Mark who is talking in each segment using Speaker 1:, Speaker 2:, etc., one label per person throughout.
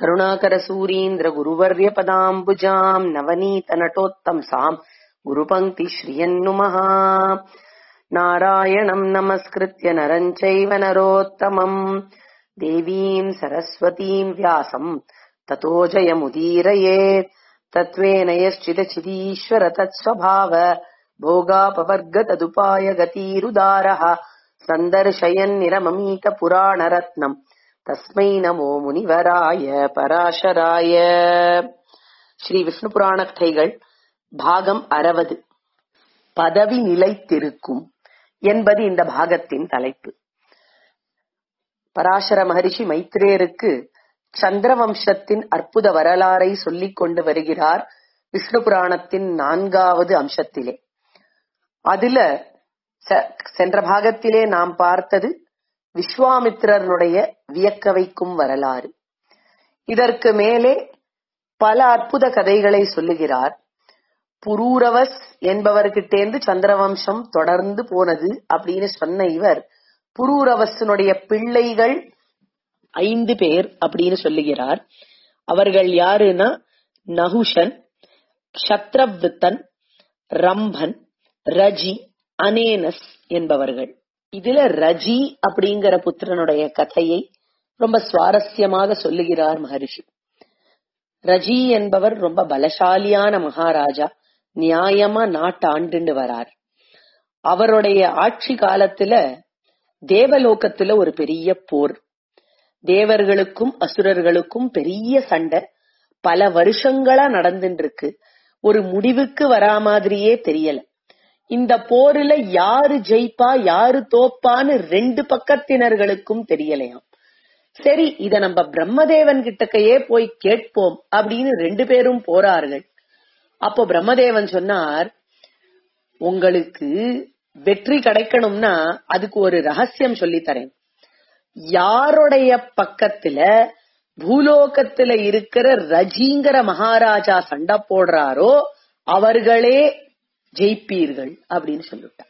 Speaker 1: करुणाकरसूरीन्द्र गुरुवर्यपदाम्बुजाम् नवनीतनटोत्तंसाम् गुरुपङ्क्तिश्रियन्नुमः नारायणम् नमस्कृत्य नरम् चैव नरोत्तमम् देवीम् सरस्वतीम् व्यासम् ततो जयमुदीरयेत् तत्त्वेन यश्चिदचिदीश्वर तत्स्वभाव भोगापवर्ग तदुपाय गतीरुदारः सन्दर्शयन्निरममीत पुराणरत्नम् तस्मै नमो முனிவராய பராசராய ஸ்ரீ விஷ்ணு புராண கதைகள் பாகம் அறுபது பதவி நிலைத்திருக்கும் என்பது இந்த பாகத்தின் தலைப்பு பராசர மகரிஷி மைத்ரேயருக்கு சந்திரவம்சத்தின் அற்புத வரலாறை சொல்லிக் கொண்டு வருகிறார் விஷ்ணு புராணத்தின் நான்காவது அம்சத்திலே அதுல சென்ற பாகத்திலே நாம் பார்த்தது விஸ்வாமித்திரனுடைய வியக்க வைக்கும் வரலாறு இதற்கு மேலே பல அற்புத கதைகளை சொல்லுகிறார் புரூரவஸ் என்பவர்கிட்டேந்து சந்திரவம்சம் தொடர்ந்து போனது அப்படின்னு சொன்ன இவர் புரூரவசனுடைய பிள்ளைகள் ஐந்து பேர் அப்படின்னு சொல்லுகிறார் அவர்கள் யாருன்னா நகுஷன் சத்ரவித்தன் ரம்பன் ரஜி அனேனஸ் என்பவர்கள் இதுல ரஜி அப்படிங்கிற புத்திரனுடைய கதையை ரொம்ப சுவாரஸ்யமாக சொல்லுகிறார் மகரிஷி ரஜி என்பவர் ரொம்ப பலசாலியான மகாராஜா நியாயமா நாட்டு ஆண்டுண்டு வரார் அவருடைய ஆட்சி காலத்துல தேவலோகத்துல ஒரு பெரிய போர் தேவர்களுக்கும் அசுரர்களுக்கும் பெரிய சண்டை பல வருஷங்களா நடந்துட்டு இருக்கு ஒரு முடிவுக்கு வரா மாதிரியே தெரியல இந்த போர்ல யாரு ஜெயிப்பா யாரு தோப்பான்னு ரெண்டு பக்கத்தினர்களுக்கும் தெரியலையாம் சரி இத நம்ம பிரம்மதேவன் கிட்டக்கையே போய் கேட்போம் அப்படின்னு ரெண்டு பேரும் போறார்கள் அப்போ பிரம்மதேவன் சொன்னார் உங்களுக்கு வெற்றி கிடைக்கணும்னா அதுக்கு ஒரு ரகசியம் சொல்லித்தரேன் யாருடைய பக்கத்துல பூலோகத்துல இருக்கிற ரஜிங்கிற மகாராஜா சண்டை போடுறாரோ அவர்களே ஜெயிப்பீர்கள் அப்படின்னு சொல்லிட்டார்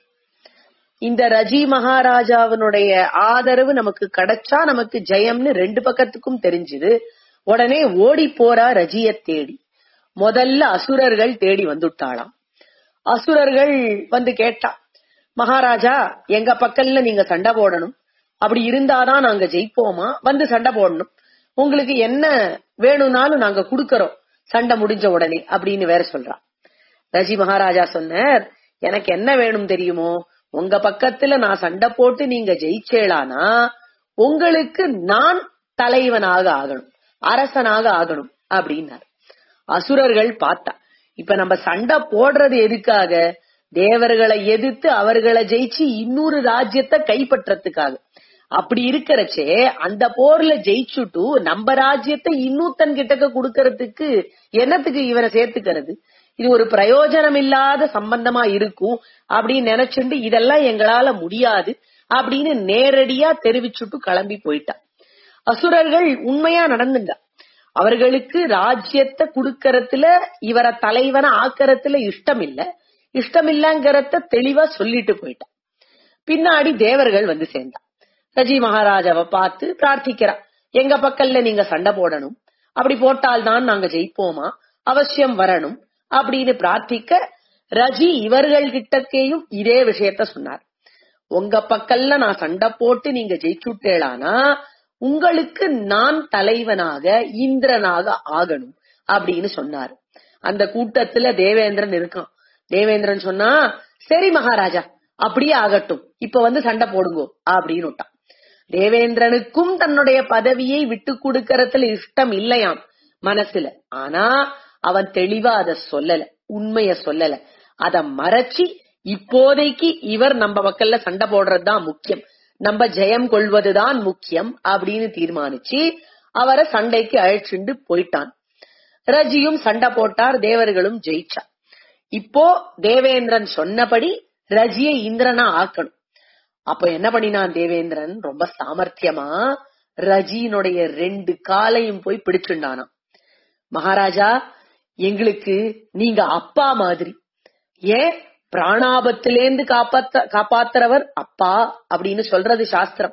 Speaker 1: இந்த ரஜி மகாராஜாவினுடைய ஆதரவு நமக்கு கிடைச்சா நமக்கு ஜெயம்னு ரெண்டு பக்கத்துக்கும் தெரிஞ்சுது உடனே ஓடி போறா ரஜிய தேடி முதல்ல அசுரர்கள் தேடி வந்துட்டாளாம் அசுரர்கள் வந்து கேட்டா மகாராஜா எங்க பக்கல்ல நீங்க சண்டை போடணும் அப்படி இருந்தாதான் நாங்க ஜெயிப்போமா வந்து சண்டை போடணும் உங்களுக்கு என்ன வேணும்னாலும் நாங்க குடுக்கறோம் சண்டை முடிஞ்ச உடனே அப்படின்னு வேற சொல்றான் ரஜி மகாராஜா சொன்னார் எனக்கு என்ன வேணும் தெரியுமோ உங்க பக்கத்துல நான் சண்டை போட்டு நீங்க ஜெயிச்சேளானா உங்களுக்கு நான் தலைவனாக ஆகணும் அரசனாக ஆகணும் அப்படின்னார் அசுரர்கள் பார்த்தா இப்ப நம்ம சண்டை போடுறது எதுக்காக தேவர்களை எதிர்த்து அவர்களை ஜெயிச்சு இன்னொரு ராஜ்யத்தை கைப்பற்றத்துக்காக அப்படி இருக்கிறச்சே அந்த போர்ல ஜெயிச்சுட்டு நம்ம ராஜ்யத்தை இன்னூத்தன் கிட்டக்க குடுக்கறதுக்கு என்னத்துக்கு இவரை சேர்த்துக்கிறது இது ஒரு பிரயோஜனம் இல்லாத சம்பந்தமா இருக்கும் அப்படின்னு நினைச்சுண்டு இதெல்லாம் எங்களால முடியாது அப்படின்னு நேரடியா தெரிவிச்சுட்டு கிளம்பி போயிட்டா அசுரர்கள் உண்மையா நடந்துங்க அவர்களுக்கு ராஜ்யத்தை குடுக்கறதுல இவரை தலைவனை ஆக்கறதுல இஷ்டம் இல்ல இஷ்டம் இல்லங்கிறத தெளிவா சொல்லிட்டு போயிட்டா பின்னாடி தேவர்கள் வந்து சேர்ந்தா ரஜி மகாராஜாவை பார்த்து பிரார்த்திக்கிறா எங்க பக்கல்ல நீங்க சண்டை போடணும் அப்படி போட்டால்தான் நாங்க ஜெயிப்போமா அவசியம் வரணும் அப்படின்னு பிரார்த்திக்க ரஜி இவர்கள் கிட்டக்கேயும் இதே விஷயத்த சொன்னார் உங்க பக்கல்ல நான் சண்டை போட்டு நீங்க ஜெயிச்சுட்டேளானா உங்களுக்கு நான் தலைவனாக இந்திரனாக ஆகணும் அப்படின்னு சொன்னார் அந்த கூட்டத்துல தேவேந்திரன் இருக்கான் தேவேந்திரன் சொன்னா சரி மகாராஜா அப்படியே ஆகட்டும் இப்ப வந்து சண்டை போடுங்கோ அப்படின்னு விட்டான் தேவேந்திரனுக்கும் தன்னுடைய பதவியை விட்டு கொடுக்கறதுல இஷ்டம் இல்லையாம் மனசுல ஆனா அவன் தெளிவா அத சொல்லல உண்மைய சொல்லல அத மறைச்சி இப்போதைக்கு இவர் நம்ம மக்கள்ல சண்டை போடுறதுதான் முக்கியம் நம்ம ஜெயம் கொள்வதுதான் முக்கியம் அப்படின்னு தீர்மானிச்சு அவரை சண்டைக்கு அழைச்சிண்டு போயிட்டான் ரஜியும் சண்டை போட்டார் தேவர்களும் ஜெயிச்சா இப்போ தேவேந்திரன் சொன்னபடி ரஜியை இந்திரனா ஆக்கணும் அப்ப என்ன பண்ணினான் தேவேந்திரன் ரொம்ப சாமர்த்தியமா ரஜியினுடைய ரெண்டு காலையும் போய் பிடிச்சுண்டானான் மகாராஜா எங்களுக்கு நீங்க அப்பா மாதிரி ஏன் பிராணாபத்திலேந்து காப்பாத்த காப்பாத்துறவர் அப்பா அப்படின்னு சொல்றது சாஸ்திரம்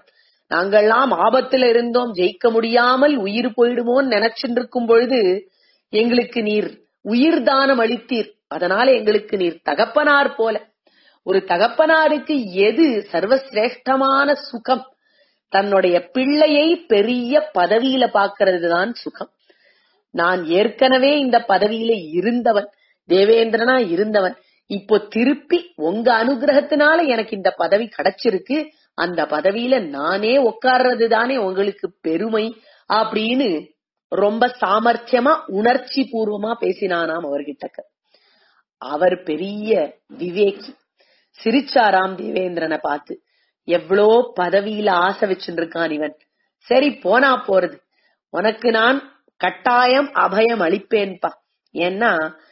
Speaker 1: நாங்கள்லாம் ஆபத்துல இருந்தோம் ஜெயிக்க முடியாமல் உயிர் போயிடுமோன்னு நினைச்சுட்டு இருக்கும் பொழுது எங்களுக்கு நீர் உயிர் தானம் அளித்தீர் அதனால எங்களுக்கு நீர் தகப்பனார் போல ஒரு தகப்பனாருக்கு எது சர்வசிரேஷ்டமான சுகம் தன்னுடைய பிள்ளையை பெரிய பதவியில பாக்குறது தான் சுகம் நான் ஏற்கனவே இந்த பதவியில இருந்தவன் தேவேந்திரனா இருந்தவன் இப்போ திருப்பி உங்க அனுகிரகத்தினால எனக்கு இந்த பதவி கிடைச்சிருக்கு அந்த பதவியில நானே உட்கார்றது தானே உங்களுக்கு பெருமை அப்படின்னு ரொம்ப சாமர்த்தியமா உணர்ச்சி பூர்வமா பேசினானாம் அவர்கிட்ட அவர் பெரிய விவேகி சிரிச்சாராம் தேவேந்திரனை பார்த்து எவ்வளோ பதவியில ஆசை வச்சுட்டு இருக்கான் இவன் சரி போனா போறது உனக்கு நான் கட்டாயம் அபயம் அளிப்பேன்பா ஏன்னா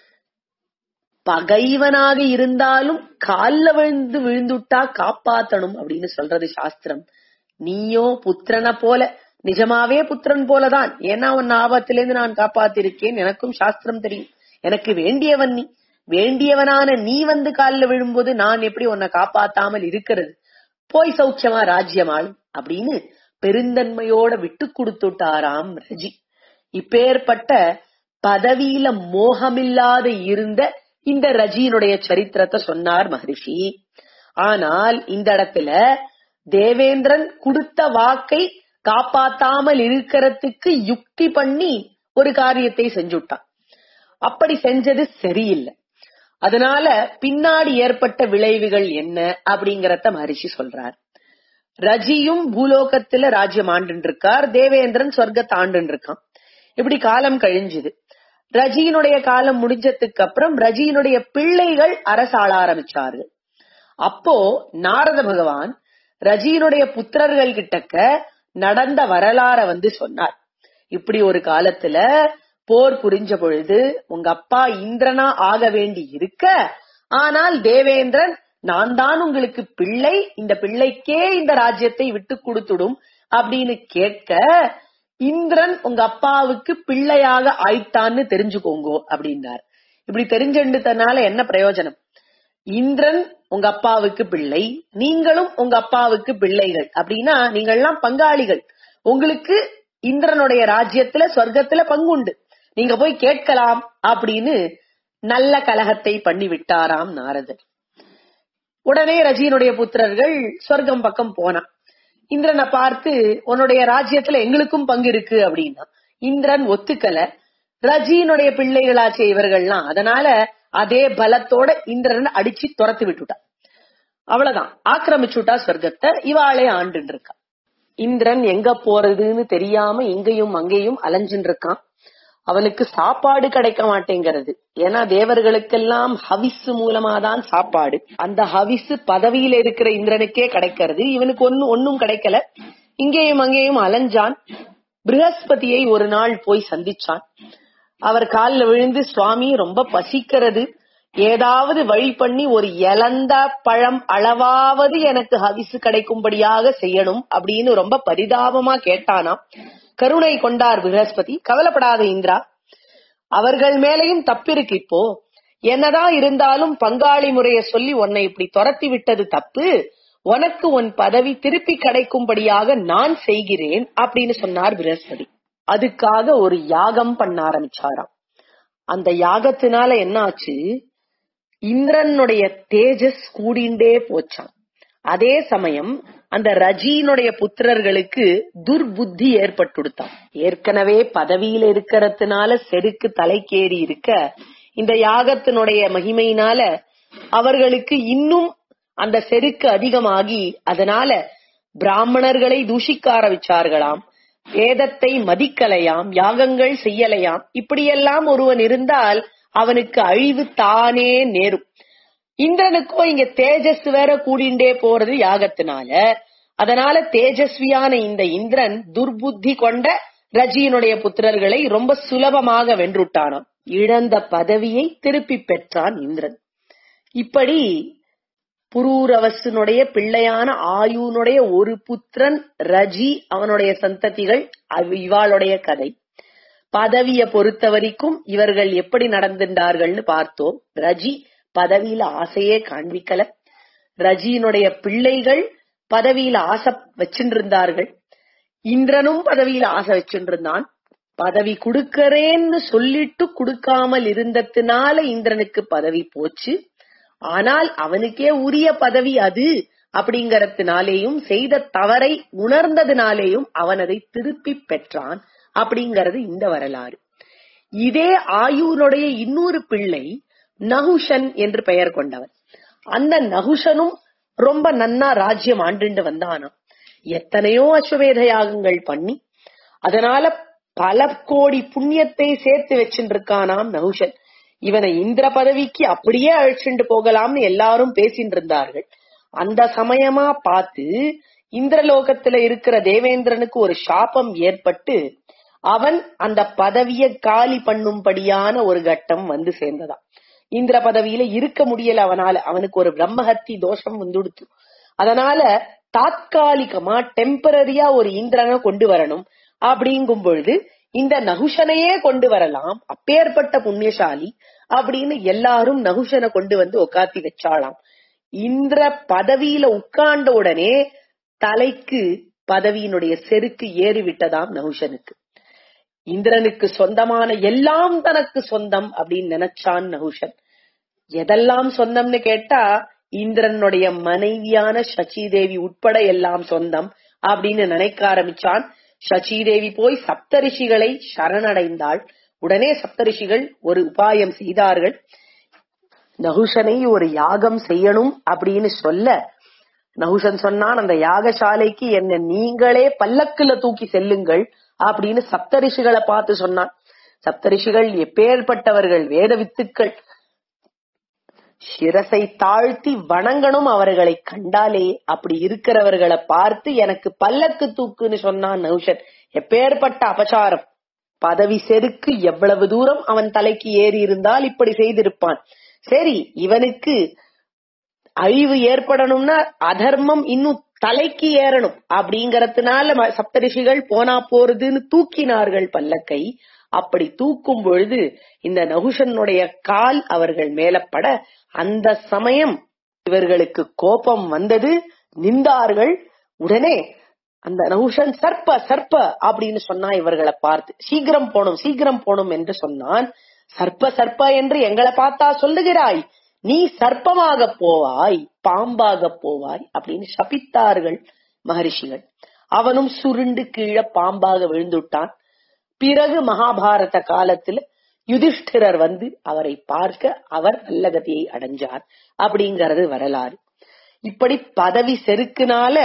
Speaker 1: பகைவனாக இருந்தாலும் கால்ல விழுந்து விழுந்துட்டா காப்பாத்தணும் அப்படின்னு சொல்றது சாஸ்திரம் நீயோ புத்திரனை போல நிஜமாவே புத்திரன் போலதான் ஏன்னா உன் ஆபத்திலிருந்து நான் காப்பாத்திருக்கேன் எனக்கும் சாஸ்திரம் தெரியும் எனக்கு வேண்டியவன் நீ வேண்டியவனான நீ வந்து காலில் விழும்போது நான் எப்படி உன்னை காப்பாத்தாமல் இருக்கிறது போய் சௌக்கியமா ராஜ்யமாளும் அப்படின்னு பெருந்தன்மையோட விட்டு கொடுத்துட்டாராம் ரஜி இப்பேற்பட்ட பதவியில மோகமில்லாத இருந்த இந்த ரஜியினுடைய சரித்திரத்தை சொன்னார் மகரிஷி ஆனால் இந்த இடத்துல தேவேந்திரன் கொடுத்த வாக்கை காப்பாத்தாமல் இருக்கிறதுக்கு யுக்தி பண்ணி ஒரு காரியத்தை செஞ்சுட்டான் அப்படி செஞ்சது சரியில்லை அதனால பின்னாடி ஏற்பட்ட விளைவுகள் என்ன அப்படிங்கறத மகரிஷி சொல்றார் ரஜியும் பூலோகத்துல ராஜ்யம் ஆண்டு இருக்கார் தேவேந்திரன் சொர்க்கத்தை ஆண்டு இருக்கான் இப்படி காலம் கழிஞ்சுது ரஜியினுடைய காலம் முடிஞ்சதுக்கு அப்புறம் ரஜியினுடைய பிள்ளைகள் அரசாள ஆரம்பிச்சார்கள் அப்போ நாரத பகவான் ரஜியினுடைய புத்திரர்கள் கிட்டக்க நடந்த வரலாற வந்து சொன்னார் இப்படி ஒரு காலத்துல போர் புரிஞ்ச பொழுது உங்க அப்பா இந்திரனா ஆக வேண்டி இருக்க ஆனால் தேவேந்திரன் நான் தான் உங்களுக்கு பிள்ளை இந்த பிள்ளைக்கே இந்த ராஜ்யத்தை விட்டு கொடுத்துடும் அப்படின்னு கேட்க இந்திரன் உங்க அப்பாவுக்கு பிள்ளையாக ஆயிட்டான்னு தெரிஞ்சுக்கோங்க அப்படின்னார் இப்படி தெரிஞ்சுட்டனால என்ன பிரயோஜனம் இந்திரன் உங்க அப்பாவுக்கு பிள்ளை நீங்களும் உங்க அப்பாவுக்கு பிள்ளைகள் அப்படின்னா நீங்கள்லாம் பங்காளிகள் உங்களுக்கு இந்திரனுடைய ராஜ்யத்துல சொர்க்கத்துல பங்குண்டு நீங்க போய் கேட்கலாம் அப்படின்னு நல்ல கலகத்தை பண்ணி விட்டாராம் நாரதர் உடனே ரஜினுடைய புத்திரர்கள் சொர்க்கம் பக்கம் போனான் இந்திரனை பார்த்து உன்னுடைய ராஜ்யத்துல எங்களுக்கும் பங்கு இருக்கு அப்படின்னா இந்திரன் ஒத்துக்கல ரஜினுடைய பிள்ளைகளாச்சே இவர்கள்லாம் அதனால அதே பலத்தோட இந்திரன் அடிச்சு துரத்து விட்டுட்டான் அவ்வளவுதான் ஆக்கிரமிச்சுட்டா சொர்க்கத்தை இவாளே ஆண்டு இருக்கா இந்திரன் எங்க போறதுன்னு தெரியாம இங்கேயும் அங்கேயும் அலைஞ்சுட்டு இருக்கான் அவனுக்கு சாப்பாடு கிடைக்க மாட்டேங்கிறது ஏன்னா தேவர்களுக்கெல்லாம் ஹவிஸ் மூலமா தான் சாப்பாடு அந்த ஹவிஸ் பதவியில இருக்கிற இந்திரனுக்கே கிடைக்கிறது இவனுக்கு ஒன்னும் ஒன்னும் கிடைக்கல இங்கேயும் அங்கேயும் அலைஞ்சான் ப்ரஹஸ்பதியை ஒரு நாள் போய் சந்திச்சான் அவர் காலில் விழுந்து சுவாமி ரொம்ப பசிக்கிறது ஏதாவது வழி பண்ணி ஒரு இலந்த பழம் அளவாவது எனக்கு ஹவிசு கிடைக்கும்படியாக செய்யணும் அப்படின்னு ரொம்ப பரிதாபமா கேட்டானாம் கருணை கொண்டார் ப்ரஹஸ்பதி கவலைப்படாத இந்திரா அவர்கள் மேலையும் தப்பிருக்கு இப்போ என்னதான் இருந்தாலும் பங்காளி முறைய சொல்லி உன்னை இப்படி துரத்தி விட்டது தப்பு உனக்கு உன் பதவி திருப்பி கிடைக்கும்படியாக நான் செய்கிறேன் அப்படின்னு சொன்னார் ப்ரஹஸ்பதி அதுக்காக ஒரு யாகம் பண்ண ஆரம்பிச்சாராம் அந்த யாகத்தினால என்ன ஆச்சு இந்திரனுடைய தேஜஸ் கூடிண்டே போச்சான் அதே சமயம் அந்த ரஜினுடைய புத்திரர்களுக்கு துர்புத்தி ஏற்பட்டுடுத்தான் ஏற்கனவே பதவியில இருக்கிறதுனால செருக்கு தலைக்கேறி இருக்க இந்த யாகத்தினுடைய மகிமையினால அவர்களுக்கு இன்னும் அந்த செருக்கு அதிகமாகி அதனால பிராமணர்களை தூஷிக்க ஆரம்பிச்சார்களாம் வேதத்தை மதிக்கலையாம் யாகங்கள் செய்யலையாம் இப்படியெல்லாம் ஒருவன் இருந்தால் அவனுக்கு அழிவு தானே நேரும் இந்திரனுக்கோ இங்க தேஜஸ் வேற கூடிண்டே போறது யாகத்தினால அதனால தேஜஸ்வியான இந்த இந்திரன் துர்புத்தி கொண்ட ரஜியினுடைய புத்திரர்களை ரொம்ப சுலபமாக வென்றுட்டானாம் இழந்த பதவியை திருப்பி பெற்றான் இந்திரன் இப்படி புரூரவசனுடைய பிள்ளையான ஆயுனுடைய ஒரு புத்திரன் ரஜி அவனுடைய சந்ததிகள் இவாளுடைய கதை பதவிய பொறுத்த வரைக்கும் இவர்கள் எப்படி நடந்துட்டார்கள்னு பார்த்தோம் ரஜி பதவியில ஆசையே காண்பிக்கல ரஜியினுடைய பிள்ளைகள் பதவியில ஆசை வச்சுட்டு இருந்தார்கள் இந்திரனும் பதவியில ஆசை வச்சுட்டு இருந்தான் பதவி கொடுக்கறேன்னு சொல்லிட்டு கொடுக்காமல் இருந்ததுனால இந்திரனுக்கு பதவி போச்சு ஆனால் அவனுக்கே உரிய பதவி அது அப்படிங்கறதுனாலேயும் செய்த தவறை உணர்ந்ததுனாலேயும் அவன் அதை திருப்பி பெற்றான் அப்படிங்கறது இந்த வரலாறு இதே ஆயுனுடைய இன்னொரு பிள்ளை நகுஷன் என்று பெயர் கொண்டவன் அந்த நகுஷனும் ரொம்ப நன்னா ராஜ்யம் ஆண்டுண்டு வந்தானாம் எத்தனையோ அஸ்வமேத யாகங்கள் பண்ணி அதனால பல கோடி புண்ணியத்தை சேர்த்து வச்சுட்டு இருக்கானாம் நகுஷன் இவனை இந்திர பதவிக்கு அப்படியே அழைச்சிட்டு போகலாம்னு எல்லாரும் பேசிட்டு இருந்தார்கள் அந்த சமயமா பார்த்து இந்திரலோகத்துல இருக்கிற தேவேந்திரனுக்கு ஒரு சாபம் ஏற்பட்டு அவன் அந்த பதவியை காலி பண்ணும்படியான ஒரு கட்டம் வந்து சேர்ந்ததாம் இந்திர பதவியில இருக்க முடியல அவனால அவனுக்கு ஒரு பிரம்மஹத்தி தோஷம் வந்துடுத்து அதனால தாத்காலிகமா டெம்பரரியா ஒரு இந்திரனை கொண்டு வரணும் அப்படிங்கும் பொழுது இந்த நகுஷனையே கொண்டு வரலாம் அப்பேற்பட்ட புண்ணியசாலி அப்படின்னு எல்லாரும் நகுஷனை கொண்டு வந்து உட்காத்தி வச்சாலாம் இந்திர பதவியில உட்கார்ந்த உடனே தலைக்கு பதவியினுடைய செருக்கு ஏறி விட்டதாம் நகுஷனுக்கு இந்திரனுக்கு சொந்தமான எல்லாம் தனக்கு சொந்தம் அப்படின்னு நினைச்சான் நகுஷன் எதெல்லாம் சொந்தம்னு கேட்டா இந்திரனுடைய மனைவியான சச்சிதேவி உட்பட எல்லாம் சொந்தம் அப்படின்னு நினைக்க ஆரம்பிச்சான் சச்சிதேவி போய் சப்தரிஷிகளை சரணடைந்தாள் உடனே சப்தரிஷிகள் ஒரு உபாயம் செய்தார்கள் நகுஷனை ஒரு யாகம் செய்யணும் அப்படின்னு சொல்ல நகுஷன் சொன்னான் அந்த யாகசாலைக்கு என்ன நீங்களே பல்லக்குல தூக்கி செல்லுங்கள் அப்படின்னு சப்தரிஷிகளை பார்த்து சொன்னான் சப்தரிஷிகள் எப்பேற்பட்டவர்கள் வேத வித்துக்கள் சிரசை தாழ்த்தி வணங்கணும் அவர்களை கண்டாலே அப்படி இருக்கிறவர்களை பார்த்து எனக்கு பல்லக்கு தூக்குன்னு சொன்னான் நௌஷன் எப்பேற்பட்ட அபசாரம் பதவி செருக்கு எவ்வளவு தூரம் அவன் தலைக்கு ஏறி இருந்தால் இப்படி செய்திருப்பான் சரி இவனுக்கு அழிவு ஏற்படணும்னா அதர்மம் இன்னும் தலைக்கு ஏறணும் அப்படிங்கறதுனால ம- சப்தரிஷிகள் போனா போறதுன்னு தூக்கினார்கள் பல்லக்கை அப்படி தூக்கும் பொழுது இந்த நகுஷனுடைய கால் அவர்கள் மேல பட அந்த சமயம் இவர்களுக்கு கோபம் வந்தது நின்றார்கள் உடனே அந்த நகுஷன் சர்ப்ப சர்ப்ப அப்படின்னு சொன்னா இவர்களை பார்த்து சீக்கிரம் போணும் சீக்கிரம் போணும் என்று சொன்னான் சர்ப்ப சர்ப்ப என்று எங்களை பார்த்தா சொல்லுகிறாய் நீ சர்ப்பமாக போவாய் பாம்பாக போவாய் அப்படின்னு சபித்தார்கள் மகரிஷிகள் அவனும் சுருண்டு கீழே பாம்பாக விழுந்துட்டான் பிறகு மகாபாரத காலத்துல யுதிஷ்டிரர் வந்து அவரை பார்க்க அவர் நல்ல கதியை அடைஞ்சார் அப்படிங்கறது வரலாறு இப்படி பதவி செருக்குனால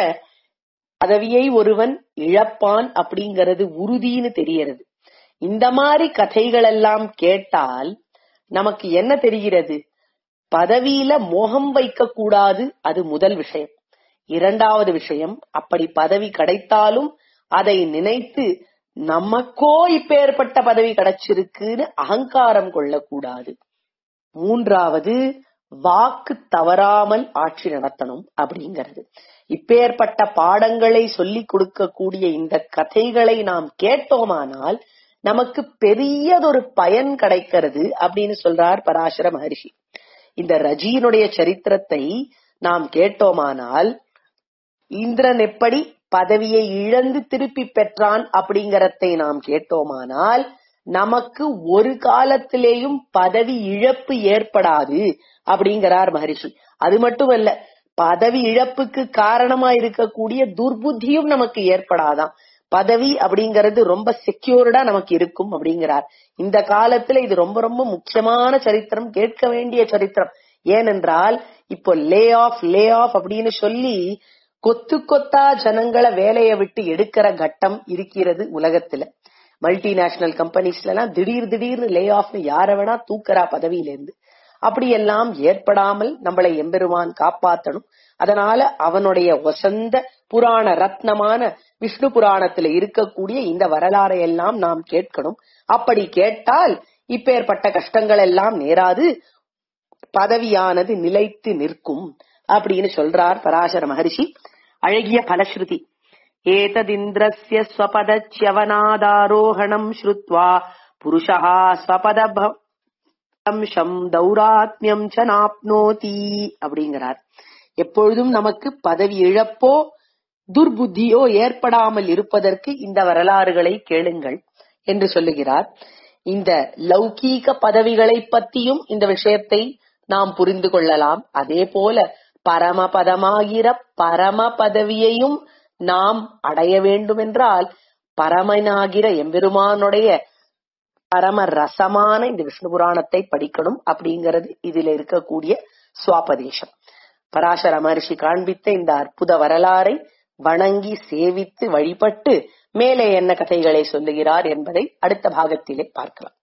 Speaker 1: பதவியை ஒருவன் இழப்பான் அப்படிங்கறது உறுதின்னு தெரியறது இந்த மாதிரி கதைகள் எல்லாம் கேட்டால் நமக்கு என்ன தெரிகிறது பதவியில மோகம் வைக்க கூடாது அது முதல் விஷயம் இரண்டாவது விஷயம் அப்படி பதவி கிடைத்தாலும் அதை நினைத்து நமக்கோ இப்பேற்பட்ட பதவி கிடைச்சிருக்குன்னு அகங்காரம் கொள்ளக்கூடாது மூன்றாவது வாக்கு தவறாமல் ஆட்சி நடத்தணும் அப்படிங்கிறது இப்பேற்பட்ட பாடங்களை சொல்லிக் கொடுக்கக்கூடிய இந்த கதைகளை நாம் கேட்டோமானால் நமக்கு பெரியதொரு பயன் கிடைக்கிறது அப்படின்னு சொல்றார் பராசர மகரிஷி இந்த ரஜியினுடைய சரித்திரத்தை நாம் கேட்டோமானால் இந்திரன் எப்படி பதவியை இழந்து திருப்பி பெற்றான் அப்படிங்கறதை நாம் கேட்டோமானால் நமக்கு ஒரு காலத்திலேயும் பதவி இழப்பு ஏற்படாது அப்படிங்கிறார் மகரிஷி அது மட்டுமல்ல பதவி இழப்புக்கு காரணமா இருக்கக்கூடிய துர்புத்தியும் நமக்கு ஏற்படாதாம் பதவி அப்படிங்கிறது ரொம்ப செக்யூர்டா நமக்கு இருக்கும் அப்படிங்கிறார் இந்த காலத்துல இது ரொம்ப ரொம்ப முக்கியமான சரித்திரம் கேட்க வேண்டிய சரித்திரம் ஏனென்றால் இப்போ லே ஆஃப் லே ஆஃப் அப்படின்னு சொல்லி கொத்து கொத்தா ஜனங்களை வேலையை விட்டு எடுக்கிற கட்டம் இருக்கிறது உலகத்துல மல்டிநேஷனல் கம்பெனிஸ்ல எல்லாம் திடீர் திடீர்னு லே ஆஃப்னு யார வேணா தூக்குறா பதவியில இருந்து அப்படியெல்லாம் ஏற்படாமல் நம்மளை எம்பெருமான் காப்பாத்தணும் அதனால அவனுடைய வசந்த புராண ரத்னமான விஷ்ணு புராணத்துல இருக்கக்கூடிய இந்த வரலாறை எல்லாம் நாம் கேட்கணும் அப்படி கேட்டால் இப்பேற்பட்ட கஷ்டங்கள் எல்லாம் நேராது பதவியானது நிலைத்து நிற்கும் அப்படின்னு சொல்றார் பராசர மகரிஷி அழகிய பலஸ்ருதி ஏததிந்திரஸ்ய ஸ்வபதச்யவனாதாரோகணம் ஸ்ருத்வா புருஷா ஸ்வபத அம்சம் தௌராத்மியம் ச நாப்னோதி அப்படிங்கிறார் எப்பொழுதும் நமக்கு பதவி இழப்போ துர்புத்தியோ ஏற்படாமல் இருப்பதற்கு இந்த வரலாறுகளை கேளுங்கள் என்று சொல்லுகிறார் இந்த லௌகீக பதவிகளை பத்தியும் இந்த விஷயத்தை நாம் புரிந்து கொள்ளலாம் அதே போல பரமபதமாகிற பரம பதவியையும் நாம் அடைய வேண்டுமென்றால் பரமனாகிற எம்பெருமானுடைய பரம ரசமான இந்த விஷ்ணு புராணத்தை படிக்கணும் அப்படிங்கிறது இதுல இருக்கக்கூடிய சுவாபதேசம் பராசர மகர்ஷி காண்பித்த இந்த அற்புத வரலாறை வணங்கி சேவித்து வழிபட்டு மேலே என்ன கதைகளை சொல்லுகிறார் என்பதை அடுத்த பாகத்திலே பார்க்கலாம்